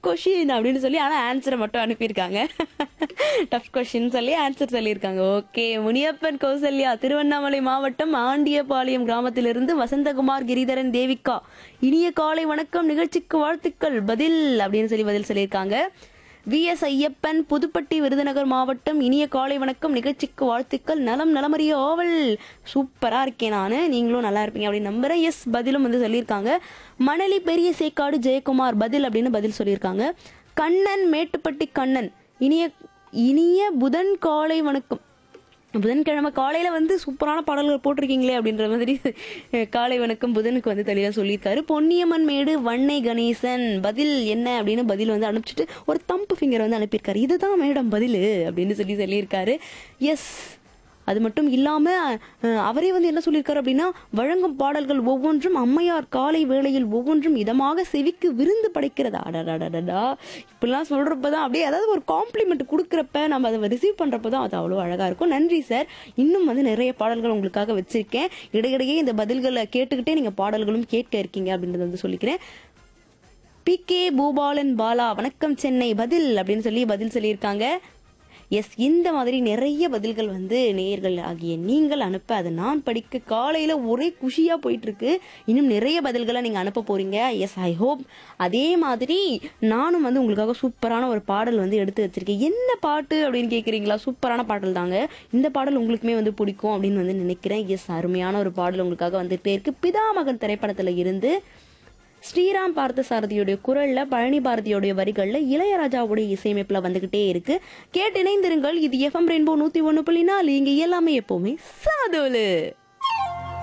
question அப்படின்னு சொல்லி ஆனா ஆன்சரை மட்டும் அனுப்பியிருக்காங்க டஃப் கொஷின் சொல்லி ஆன்சர் சொல்லியிருக்காங்க ஓகே முனியப்பன் கௌசல்யா திருவண்ணாமலை மாவட்டம் ஆண்டியபாளையம் கிராமத்திலிருந்து வசந்தகுமார் கிரிதரன் தேவிகா இனிய காலை வணக்கம் நிகழ்ச்சிக்கு வாழ்த்துக்கள் பதில் அப்படின்னு சொல்லி பதில் சொல்லியிருக்காங்க வி எஸ் ஐயப்பன் புதுப்பட்டி விருதுநகர் மாவட்டம் இனிய காலை வணக்கம் நிகழ்ச்சிக்கு வாழ்த்துக்கள் நலம் நலமறிய ஆவல் சூப்பரா இருக்கேன் நான் நீங்களும் நல்லா இருப்பீங்க அப்படின்னு நம்புறேன் எஸ் பதிலும் வந்து சொல்லியிருக்காங்க மணலி பெரிய சேக்காடு ஜெயக்குமார் பதில் அப்படின்னு பதில் சொல்லியிருக்காங்க கண்ணன் மேட்டுப்பட்டி கண்ணன் இனிய இனிய புதன் காலை வணக்கம் புதன்கிழமை காலையில வந்து சூப்பரான பாடல்கள் போட்டிருக்கீங்களே அப்படின்ற மாதிரி அஹ், காலை வணக்கம் புதனுக்கு வந்து தெளிவாக சொல்லியிருக்காரு பொன்னியம்மன் மேடு வன்னை கணேசன் பதில் என்ன அப்படின்னு பதில் வந்து அனுப்பிச்சிட்டு ஒரு தம்பு ஃபிங்கர் வந்து அனுப்பியிருக்காரு இதுதான் மேடம் பதில் அப்படின்னு சொல்லி சொல்லியிருக்காரு எஸ் அது மட்டும் இல்லாம அஹ், அவரே வந்து என்ன சொல்லியிருக்காரு அப்படின்னா வழங்கும் பாடல்கள் ஒவ்வொன்றும் அம்மையார் காலை வேளையில் ஒவ்வொன்றும் இதமாக செவிக்கு விருந்து படைக்கிறதா அடடடடடா இப்படிலாம் சொல்றப்பதான் அப்படியே அதாவது ஒரு காம்ப்ளிமெண்ட் கொடுக்குறப்ப நம்ம அதை ரிசீவ் பண்றப்ப தான் அது அவ்வளோ அழகா இருக்கும் நன்றி சார் இன்னும் வந்து நிறைய பாடல்கள் உங்களுக்காக வச்சிருக்கேன் இடையிடையே இந்த பதில்களை கேட்டுக்கிட்டே நீங்க பாடல்களும் கேட்க இருக்கீங்க அப்படின்றத வந்து சொல்லிக்கிறேன் பி கே பூபாலன் பாலா வணக்கம் சென்னை பதில் அப்படின்னு சொல்லி பதில் சொல்லியிருக்காங்க எஸ் இந்த மாதிரி நிறைய பதில்கள் வந்து நேயர்கள் ஆகிய நீங்கள் அனுப்ப அதை நான் படிக்க காலையில ஒரே குஷியா போயிட்டு இருக்கு இன்னும் நிறைய பதில்களை நீங்க அனுப்ப போறீங்க எஸ் ஐ ஹோப் அதே மாதிரி நானும் வந்து உங்களுக்காக சூப்பரான ஒரு பாடல் வந்து எடுத்து வச்சிருக்கேன் என்ன பாட்டு அப்படின்னு கேக்குறீங்களா சூப்பரான பாடல் தாங்க இந்த பாடல் உங்களுக்குமே வந்து பிடிக்கும் அப்படின்னு வந்து நினைக்கிறேன் எஸ் அருமையான ஒரு பாடல் உங்களுக்காக வந்துட்டே இருக்கு பிதாமகன் திரைப்படத்துல இருந்து ஸ்ரீராம் பார்த்த சாரதியுடைய குரல்ல பழனி பாரதியோடைய வரிகள்ல இளையராஜாவுடைய இசையமைப்புல வந்துகிட்டே இருக்கு கேட்டு இணைந்திருங்கள் இது எஃப்எம் ரெயின்போ நூத்தி ஒண்ணு புள்ளி நாலு இங்க எல்லாமே எப்பவுமே சாதோலு